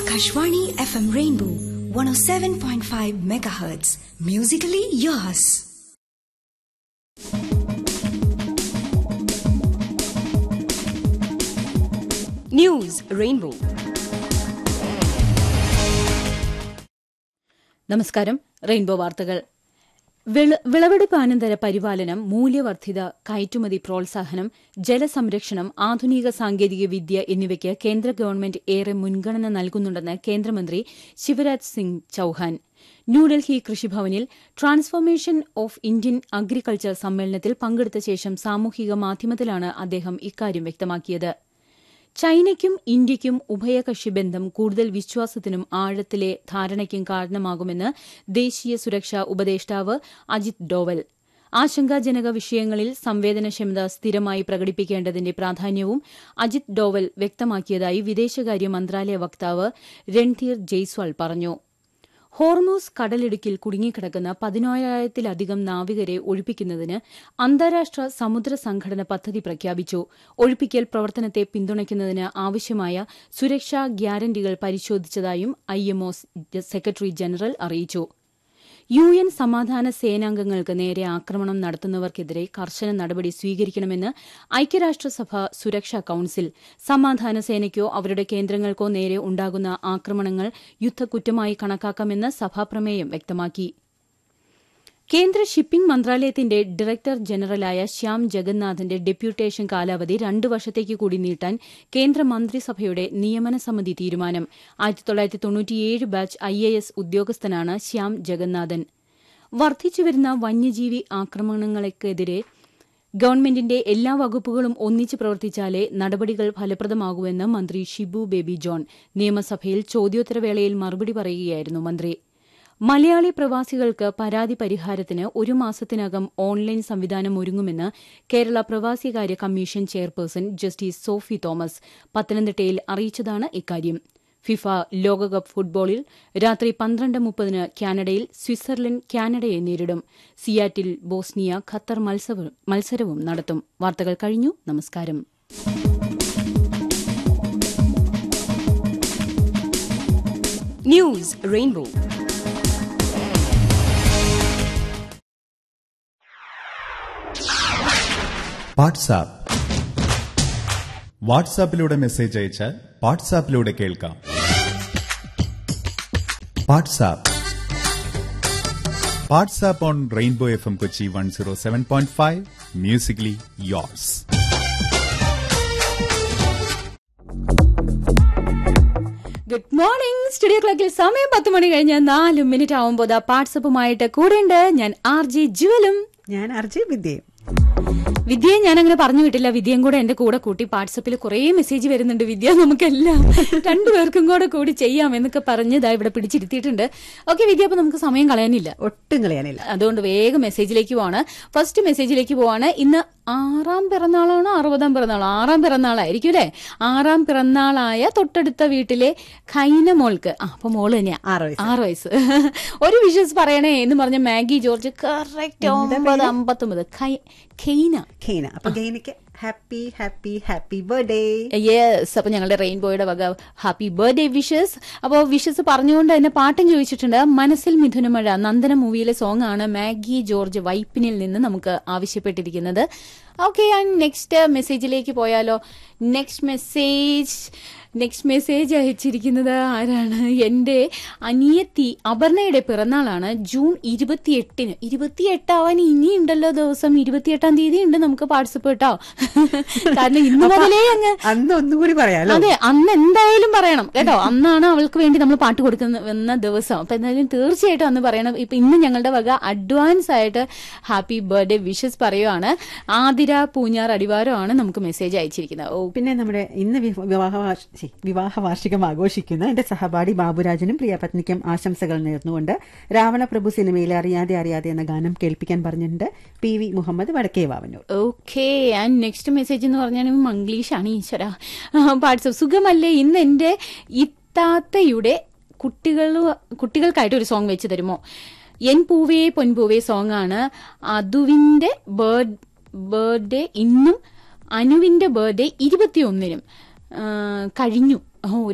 Akashvani FM Rainbow 107.5 megahertz. Musically yours. News rainbow നമസ്കാരം rainbow വാർത്തകൾ വിള- വിളവെടുപ്പാനന്തര പരിപാലനം മൂല്യവർദ്ധിത കയറ്റുമതി പ്രോത്സാഹനം ജലസംരക്ഷണം ആധുനിക സാങ്കേതിക വിദ്യ എന്നിവയ്ക്ക് കേന്ദ്ര ഗവൺമെന്റ് ഏറെ മുൻഗണന നൽകുന്നുണ്ടെന്ന് കേന്ദ്രമന്ത്രി ശിവരാജ് സിംഗ് ചൌഹാൻ ന്യൂഡൽഹി കൃഷിഭവനിൽ ട്രാൻസ്ഫോർമേഷൻ ഓഫ് ഇന്ത്യൻ അഗ്രികൾച്ചർ സമ്മേളനത്തിൽ പങ്കെടുത്ത ശേഷം സാമൂഹിക മാധ്യമത്തിലാണ് അദ്ദേഹം ഇക്കാര്യം വ്യക്തമാക്കിയത് ചൈനയ്ക്കും ഇന്ത്യയ്ക്കും ഉഭയകക്ഷി ബന്ധം കൂടുതൽ വിശ്വാസത്തിനും ആഴത്തിലെ ധാരണയ്ക്കും കാരണമാകുമെന്ന് ദേശീയ സുരക്ഷാ ഉപദേഷ്ടാവ് അജിത് ഡോവൽ ആശങ്കാജനക വിഷയങ്ങളിൽ സംവേദനക്ഷമത സ്ഥിരമായി പ്രകടിപ്പിക്കേണ്ടതിന്റെ പ്രാധാന്യവും അജിത് ഡോവൽ വ്യക്തമാക്കിയതായി വിദേശകാര്യ മന്ത്രാലയ വക്താവ് രൺധീർ ജയ്സ്വാൾ പറഞ്ഞു ഹോർമൂസ് കടലിടുക്കിൽ കുടുങ്ങിക്കിടക്കുന്ന പതിനായിരത്തിലധികം നാവികരെ ഒഴിപ്പിക്കുന്നതിന് അന്താരാഷ്ട്ര സമുദ്ര സംഘടന പദ്ധതി പ്രഖ്യാപിച്ചു ഒഴിപ്പിക്കൽ പ്രവർത്തനത്തെ പിന്തുണയ്ക്കുന്നതിന് ആവശ്യമായ സുരക്ഷാ ഗ്യാരണ്ടികൾ പരിശോധിച്ചതായും ഐഎംഒ സെക്രട്ടറി ജനറൽ അറിയിച്ചു യു എൻ സമാധാന സേനാംഗങ്ങൾക്ക് നേരെ ആക്രമണം നടത്തുന്നവർക്കെതിരെ കർശന നടപടി സ്വീകരിക്കണമെന്ന് ഐക്യരാഷ്ട്രസഭ സുരക്ഷാ കൌൺസിൽ സമാധാന സേനയ്ക്കോ അവരുടെ കേന്ദ്രങ്ങൾക്കോ നേരെ ഉണ്ടാകുന്ന ആക്രമണങ്ങൾ യുദ്ധക്കുറ്റമായി കണക്കാക്കാമെന്ന് സഭാപ്രമേയം വ്യക്തമാക്കി കേന്ദ്ര ഷിപ്പിംഗ് മന്ത്രാലയത്തിന്റെ ഡയറക്ടർ ജനറലായ ശ്യാം ജഗന്നാഥിന്റെ ഡെപ്യൂട്ടേഷൻ കാലാവധി രണ്ടു വർഷത്തേക്ക് കൂടി നീട്ടാൻ കേന്ദ്ര മന്ത്രിസഭയുടെ നിയമന സമിതി തീരുമാനം ആയിരത്തി തൊള്ളായിരത്തി തൊണ്ണൂറ്റിയേഴ് ബാച്ച് ഐ എ എസ് ഉദ്യോഗസ്ഥനാണ് ശ്യാം ജഗന്നാഥൻ വർദ്ധിച്ചുവരുന്ന വന്യജീവി ആക്രമണങ്ങൾക്കെതിരെ ഗവൺമെന്റിന്റെ എല്ലാ വകുപ്പുകളും ഒന്നിച്ച് പ്രവർത്തിച്ചാലേ നടപടികൾ ഫലപ്രദമാകൂവെന്ന് മന്ത്രി ഷിബു ബേബി ജോൺ നിയമസഭയിൽ ചോദ്യോത്തരവേളയിൽ മറുപടി പറയുകയായിരുന്നു മന്ത്രി മലയാളി പ്രവാസികൾക്ക് പരാതി പരിഹാരത്തിന് ഒരു മാസത്തിനകം ഓൺലൈൻ സംവിധാനം ഒരുങ്ങുമെന്ന് കേരള പ്രവാസികാര്യ commission chairperson justice Sophy Thomas പത്തനംതിട്ടയിൽ അറിയിച്ചതാണ് ഇക്കാര്യം ഫിഫ ലോകകപ്പ് ഫുട്ബോളിൽ രാത്രി പന്ത്രണ്ട് മുപ്പതിന് കാനഡയിൽ സ്വിറ്റ്സർലൻഡ് കാനഡയെ നേരിടും സിയാറ്റിൽ ബോസ്നിയ ഖത്തർ മത്സവ- മത്സരവും നടത്തും വാർത്തകൾ കഴിഞ്ഞു നമസ്കാരം ന്യൂസ് റെയിൻബോ വാട്സാപ്പ് വാട്സാപ്പിലൂടെ മെസ്സേജ് അയച്ചാൽ വാട്സാപ്പിലൂടെ കേൾക്കാം WhatsApp WhatsApp on rainbow F M Kochi one zero seven point five musically yours good morning studio ക്ലോക്കിൽ സമയം പത്ത് മണി കഴിഞ്ഞ് നാല് മിനിറ്റ് ആവുമ്പോൾ വാട്സപ്പുമായിട്ട് കൂടെയുണ്ട് ഞാൻ ആർ ജെ ജുവലും ഞാൻ അർജയ് വിദ്യയും വിദ്യയെ ഞാൻ അങ്ങനെ പറഞ്ഞു വിട്ടില്ല വിദ്യയും കൂടെ എന്റെ കൂടെ കൂട്ടി വാട്സപ്പിൽ കുറേ മെസ്സേജ് വരുന്നുണ്ട് വിദ്യ നമുക്കെല്ലാം രണ്ടുപേർക്കും കൂടെ കൂടി ചെയ്യാം എന്നൊക്കെ പറഞ്ഞ് ഇതാ ഇവിടെ പിടിച്ചിരുത്തിയിട്ടുണ്ട് ഓക്കെ വിദ്യ അപ്പൊ നമുക്ക് സമയം കളയാനില്ല ഒട്ടും കളയാനില്ല അതുകൊണ്ട് വേഗം മെസ്സേജിലേക്ക് പോവാണ് ഫസ്റ്റ് മെസ്സേജിലേക്ക് പോവാണ് ഇന്ന് ആറാം പിറന്നാളാണോ അറുപതാം പിറന്നാളോ ആറാം പിറന്നാളായിരിക്കും അല്ലേ ആറാം പിറന്നാളായ തൊട്ടടുത്ത വീട്ടിലെ ഖൈന മോൾക്ക് ആ അപ്പൊ മോള് തന്നെയാ ആറ് വയസ്സ്. ആറ് വയസ്സ് ഒരു വിഷസ് പറയണേ എന്ന് പറഞ്ഞ മാഗി ജോർജ് കറക്റ്റ് ഒമ്പത് അമ്പത്തൊമ്പത് ഖൈ- ഖെയ്ന ഖീന അപ്പൊ ഗെയിനിക്ക് happy happy happy birthday yes അപ്പൊ ഞങ്ങളുടെ റെയിൻബോയുടെ വക ഹാപ്പി ബർത്ത്ഡേ വിഷസ് അപ്പോൾ വിഷസ് പറഞ്ഞുകൊണ്ട് തന്നെ പാട്ടും ചോദിച്ചിട്ടുണ്ട് മനസ്സിൽ മിഥുനമഴ നന്ദന മൂവിയിലെ സോങ് ആണ് മാഗി ജോർജ് വൈപ്പിനിൽ നിന്ന് നമുക്ക് ആവശ്യപ്പെട്ടിരിക്കുന്നത് ഓക്കെ ഞാൻ നെക്സ്റ്റ് മെസ്സേജിലേക്ക് പോയാലോ നെക്സ്റ്റ് മെസ്സേജ് നെക്സ്റ്റ് മെസ്സേജ് അയച്ചിരിക്കുന്നത് ആരാണ് എൻ്റെ അനിയത്തി അപർണയുടെ പിറന്നാളാണ് ജൂൺ ഇരുപത്തിയെട്ടിന് ഇരുപത്തിയെട്ടാവാൻ ഇനിയുണ്ടല്ലോ ദിവസം ഇരുപത്തിയെട്ടാം തീയതി ഉണ്ട് നമുക്ക് വാട്സപ്പ് കേട്ടോ കാരണം ഇന്ന് മുതലേ അങ്ങ് അന്ന് ഒന്നും കൂടി പറയാലോ അതെ അന്ന് എന്തായാലും പറയണം കേട്ടോ അന്നാണ് അവൾക്ക് വേണ്ടി നമ്മൾ പാട്ട് കൊടുക്കുന്ന ദിവസം അപ്പൊ എന്തായാലും തീർച്ചയായിട്ടും അന്ന് പറയണം ഇപ്പൊ ഇന്ന് ഞങ്ങളുടെ വക അഡ്വാൻസ് ആയിട്ട് ഹാപ്പി ബർത്ത്ഡേ വിഷസ് പറയുവാണ് ആതിര പൂഞ്ഞാർ അടിവാരമാണ് നമുക്ക് മെസ്സേജ് അയച്ചിരിക്കുന്നത് ഓ പിന്നെ നമ്മുടെ ഇന്ന് വി- വിവാഹ വാർഷ- ശ്ശി, വിവാഹ വാർഷികം ആഘോഷിക്കുന്ന എന്റെ സഹപാഠി ബാബുരാജനും പ്രിയപത്നിക്കും ആശംസകൾ നേർന്നുകൊണ്ട് രാവണപ്രഭു സിനിമയിലെ അറിയാതെ അറിയാതെ എന്ന ഗാനം കേൾപ്പിക്കാൻ പറഞ്ഞിട്ടുണ്ട് പി വി മുഹമ്മദ് വടക്കേ Vavanoor okay and next message എന്ന് പറഞ്ഞാൽ മംഗ്ലീഷാണ് ഈശ്വര വാട്സപ്പ് സുഖമല്ലേ ഇന്ന് എൻ്റെ ഇത്താത്തയുടെ കുട്ടികൾ കുട്ടികൾക്കായിട്ട് ഒരു സോങ് വെച്ച് തരുമോ എൻ പൂവേ പൊൻപൂവേ സോങ് ആണ് അതുവിന്റെ ബർത്ത്ഡേ ഇന്നും അനുവിന്റെ ബർത്ത്ഡേ ഇരുപത്തിയൊന്നിനും ആ, കഴിഞ്ഞു ഓ